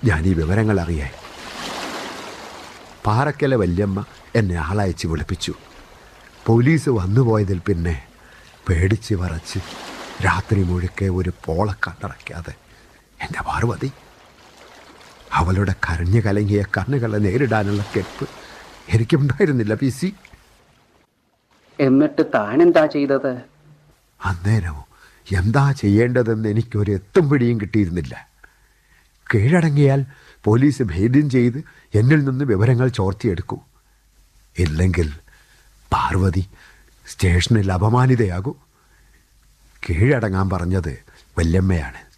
ഞാൻ ഈ വിവരങ്ങൾ അറിയാൻ പാറക്കലെ വല്യമ്മ എന്നെ ആളയച്ച് വിളിപ്പിച്ചു പോലീസ് വന്നുപോയതിൽ പിന്നെ പേടിച്ച് വറച്ച് രാത്രി മുഴുക്കെ ഒരു പോള കണ്ണടയ്ക്കാതെ എൻ്റെ പാർവതി അവളുടെ കരഞ്ഞു കലങ്ങിയ കണ്ണുകളെ നേരിടാനുള്ള കെപ്പ് എനിക്കുണ്ടായിരുന്നില്ല പി സി എന്നിട്ട് താനെന്താ ചെയ്തത് അന്നേരവും എന്താ ചെയ്യേണ്ടതെന്ന് എനിക്കൊരു എത്തും പിടിയും കിട്ടിയിരുന്നില്ല കീഴടങ്ങിയാൽ പോലീസ് ഭേദ്യം ചെയ്ത് എന്നിൽ നിന്ന് വിവരങ്ങൾ ചോർത്തിയെടുക്കൂ ഇല്ലെങ്കിൽ പാർവതി സ്റ്റേഷനിൽ അപമാനിതയാകൂ കീഴടങ്ങാൻ പറഞ്ഞത് വല്യമ്മയാണ്